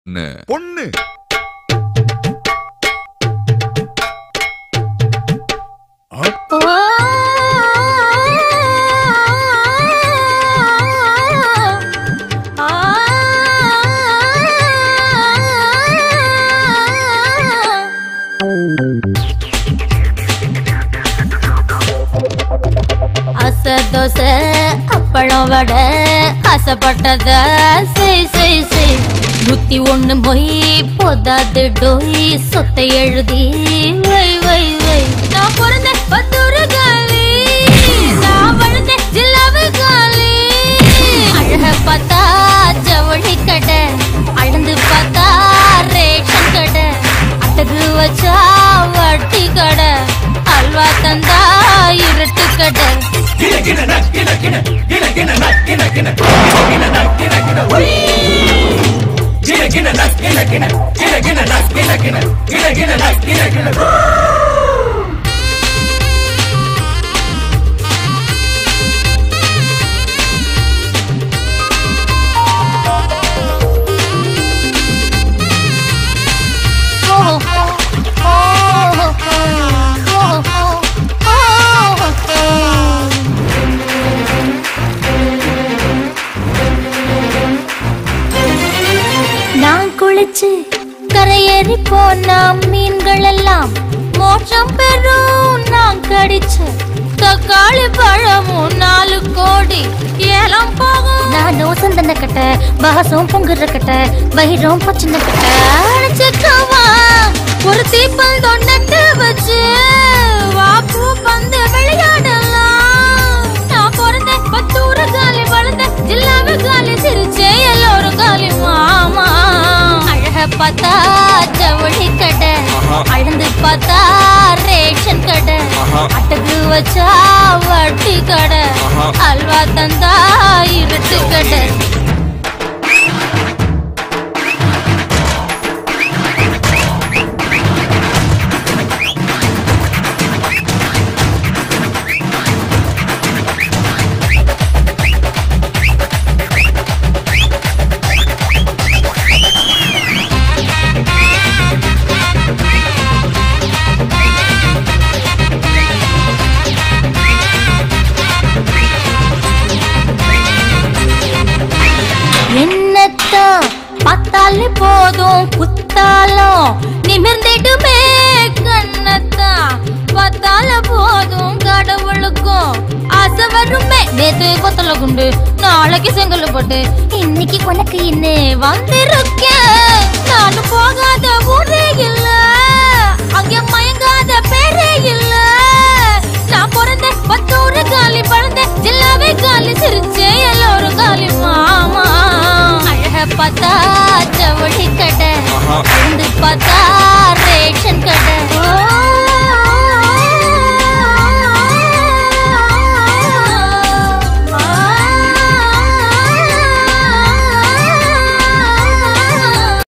பொண்ணு பொண்ணு அசை தோசை அப்பளம் வடை ஆசைப்பட்டத செய் செய் செய் புத்தி ஒண்ணு மொய் போதாது டோய் சொத்தை எழுதி வை வை வை நான் பிறந்த பத்தூரு காலி நான் வளர்ந்த ஜில்லாவு காலி அழக பார்த்தா ஜவுளி கடை அளந்து பார்த்தா ரேஷன் கடை அட்டகு வச்சா வட்டி கடை அல்வா தந்தா இருட்டு கடை நான் குளிச்சு கரையேறி போனா மீன்கள் எல்லாம் மோட்சம் பெறும் நான் கடிச்ச தக்காளி பழமும் நாலு கோடி ஏலம் போகும் நானும் சந்தன கட்ட பாசம் பொங்குற கட்ட வயிறும் பச்சின கட்ட அணைச்சுக்கவா ஒரு தீப்பல் தொண்டட்டு வச்சு வாப்பு பந்து விளையாடலாம் நான் பிறந்த பத்தூர காலி வளர்ந்த ஜில்லாவு காலி சிரிச்சே எல்லோரும் காலி மாமா அழக பார்த்தா ஜவுளி கடை ஆஹா. அழுந்து பார்த்தா ரேஷன் கடை ஆஹா. அட்டகு வச்சா வட்டி கடை ஆஹா. அல்வா தந்தா இருட்டு கடை என்னத்தான் பார்த்தாலே போதும் குத்தாலும் நிமிர்ந்திடுமே கண்ணத்தான் பார்த்தால போதும் கடவுளுக்கும் ஆசை வருமே நேத்து கொத்தல குண்டு நாளைக்கு செங்கல் போட்டு இன்னைக்கு உனக்கு இன்னே வந்திருக்கேன்